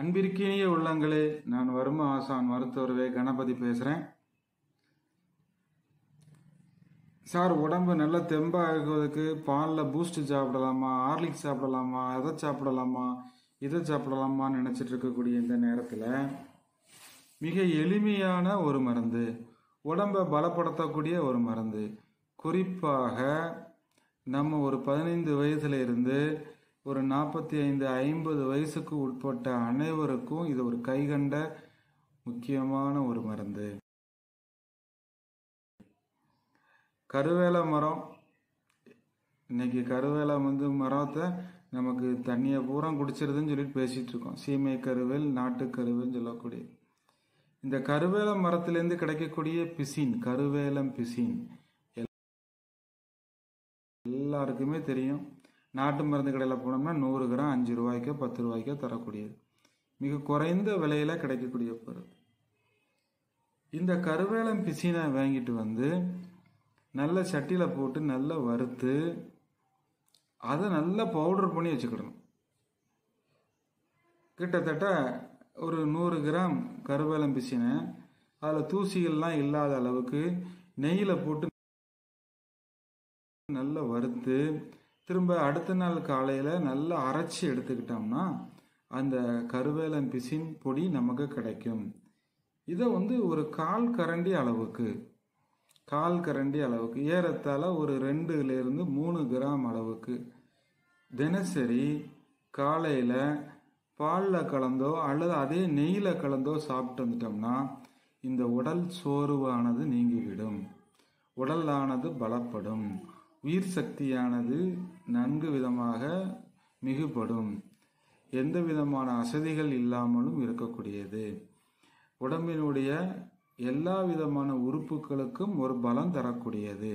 அன்பிற்கினிய உள்ளங்களே நான் வரும ஆசான் மருத்துவர் வே கணபதி பேசுகிறேன் சார் உடம்பு நல்லா தெம்பாக இருக்கிறதுக்கு பாலில் பூஸ்ட் சாப்பிடலாமா ஹார்லிக்ஸ் சாப்பிடலாமா எதை சாப்பிடலாமா இதை சாப்பிடலாமான்னு நினச்சிட்டு இருக்கக்கூடிய இந்த நேரத்தில் மிக எளிமையான ஒரு மருந்து உடம்பை பலப்படுத்தக்கூடிய ஒரு மருந்து குறிப்பாக நம்ம ஒரு பதினைந்து வயசுல இருந்து ஒரு நாற்பத்தி ஐந்து ஐம்பது வயசுக்கு உட்பட்ட அனைவருக்கும் இது ஒரு கைகண்ட முக்கியமான ஒரு மருந்து கருவேல மரம் இன்னைக்கு கருவேல வந்து மரத்தை நமக்கு தண்ணியை பூரா குடிச்சிருதுன்னு சொல்லிட்டு பேசிட்டு இருக்கோம் சீமை கருவேல் நாட்டு கருவேல்னு சொல்லக்கூடிய இந்த கருவேல மரத்திலேருந்து கிடைக்கக்கூடிய பிசின் கருவேலம் பிசின் எல்லாருக்குமே தெரியும் நாட்டு மருந்து கடையில் போனோம்னா நூறு கிராம் அஞ்சு ரூபாய்க்கோ பத்து ரூபாய்க்கோ தரக்கூடியது மிக குறைந்த விலையில கிடைக்கக்கூடிய பொருள் இந்த கருவேலம் பிசினை வாங்கிட்டு வந்து நல்ல சட்டியில் போட்டு நல்லா வறுத்து அதை நல்லா பவுடர் பண்ணி வச்சுக்கிடணும் கிட்டத்தட்ட ஒரு நூறு கிராம் கருவேலம் பிசினை அதில் தூசிகள்லாம் இல்லாத அளவுக்கு நெய்யில் போட்டு நல்லா வறுத்து திரும்ப அடுத்த நாள் காலையில் நல்லா அரைச்சி எடுத்துக்கிட்டோம்னா அந்த கருவேலம் பிசின் பொடி நமக்கு கிடைக்கும் இதை வந்து ஒரு கால் கரண்டி அளவுக்கு கால் கரண்டி அளவுக்கு ஏறத்தாழ ஒரு ரெண்டுலேருந்து மூணு கிராம் அளவுக்கு தினசரி காலையில் பாலில் கலந்தோ அல்லது அதே நெய்யில் கலந்தோ சாப்பிட்டு வந்துட்டோம்னா இந்த உடல் சோர்வானது நீங்கிவிடும் உடலானது பலப்படும் உயிர் சக்தியானது நன்கு விதமாக மிகுபடும் எந்த விதமான அசதிகள் இல்லாமலும் இருக்கக்கூடியது உடம்பினுடைய எல்லா விதமான உறுப்புகளுக்கும் ஒரு பலம் தரக்கூடியது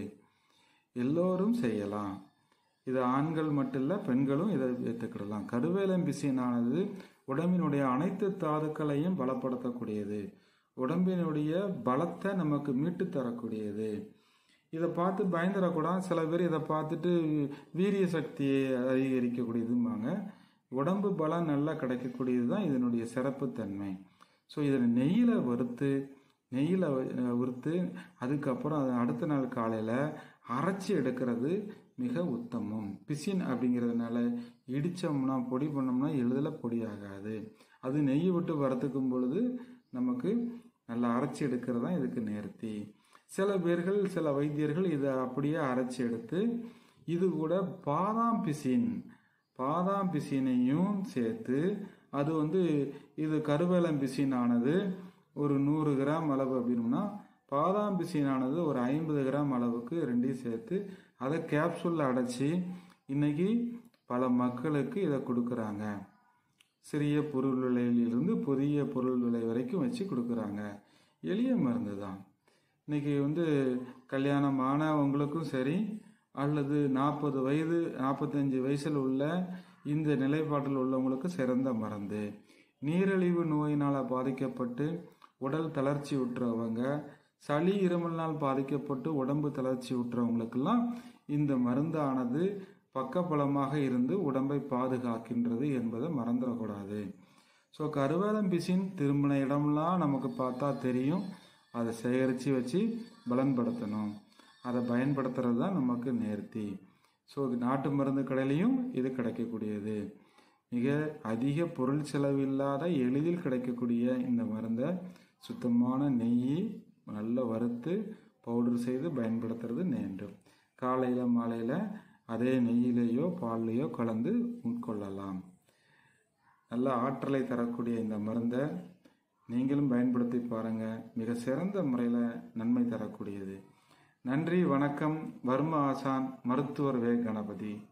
எல்லோரும் செய்யலாம் இது ஆண்கள் மட்டும் இல்லை பெண்களும் இதை ஏற்றுக்கிடலாம் கருவேலம் பிசினானது உடம்பினுடைய அனைத்து தாதுக்களையும் பலப்படுத்தக்கூடியது உடம்பினுடைய பலத்தை நமக்கு மீட்டு தரக்கூடியது இதை பார்த்து பயந்துடக்கூடாது சில பேர் இதை பார்த்துட்டு வீரிய சக்தியை அதிகரிக்கக்கூடியதும்பாங்க உடம்பு பலம் நல்லா கிடைக்கக்கூடியது தான் இதனுடைய சிறப்புத்தன்மை ஸோ இதை நெய்யில் வறுத்து நெய்யில் வறுத்து அதுக்கப்புறம் அது அடுத்த நாள் காலையில் அரைச்சி எடுக்கிறது மிக உத்தமம் பிசின் அப்படிங்கிறதுனால இடித்தோம்னா பொடி பண்ணோம்னா எளிதில் பொடி ஆகாது அது நெய் விட்டு வறுத்துக்கும் பொழுது நமக்கு நல்லா அரைச்சி எடுக்கிறது தான் இதுக்கு நேர்த்தி சில பேர்கள் சில வைத்தியர்கள் இதை அப்படியே அரைச்சி எடுத்து இது கூட பாதாம் பிசின் பாதாம் பிசினையும் சேர்த்து அது வந்து இது கருவேலம் பிசின் ஆனது ஒரு நூறு கிராம் அளவு அப்படின்னோம்னா பாதாம் பிசினானது ஒரு ஐம்பது கிராம் அளவுக்கு ரெண்டையும் சேர்த்து அதை கேப்சூலில் அடைச்சி இன்னைக்கு பல மக்களுக்கு இதை கொடுக்குறாங்க சிறிய பொருள் விலையிலிருந்து புதிய பொருள் விலை வரைக்கும் வச்சு கொடுக்குறாங்க எளிய மருந்து தான் இன்னைக்கு வந்து கல்யாணம் ஆனவங்களுக்கும் சரி அல்லது நாற்பது வயது நாற்பத்தஞ்சு வயசில் உள்ள இந்த நிலைப்பாட்டில் உள்ளவங்களுக்கு சிறந்த மருந்து நீரிழிவு நோயினால் பாதிக்கப்பட்டு உடல் தளர்ச்சி விட்டுறவங்க சளி இருமல்னால் பாதிக்கப்பட்டு உடம்பு தளர்ச்சி விட்டுறவங்களுக்கெல்லாம் இந்த மருந்தானது பக்கபலமாக இருந்து உடம்பை பாதுகாக்கின்றது என்பதை மறந்துடக்கூடாது ஸோ கருவேலம் பிசின் திரும்பின இடம்லாம் நமக்கு பார்த்தா தெரியும் அதை சேகரித்து வச்சு பலன்படுத்தணும் அதை பயன்படுத்துறது தான் நமக்கு நேர்த்தி ஸோ நாட்டு மருந்து கடையிலையும் இது கிடைக்கக்கூடியது மிக அதிக பொருள் செலவு இல்லாத எளிதில் கிடைக்கக்கூடிய இந்த மருந்தை சுத்தமான நெய் நல்லா வறுத்து பவுடர் செய்து பயன்படுத்துறது வேண்டும் காலையில் மாலையில் அதே நெய்யிலேயோ பால்லையோ கலந்து உட்கொள்ளலாம் நல்ல ஆற்றலை தரக்கூடிய இந்த மருந்தை நீங்களும் பயன்படுத்தி பாருங்கள் மிக சிறந்த முறையில் நன்மை தரக்கூடியது நன்றி வணக்கம் வர்ம ஆசான் மருத்துவர் வே கணபதி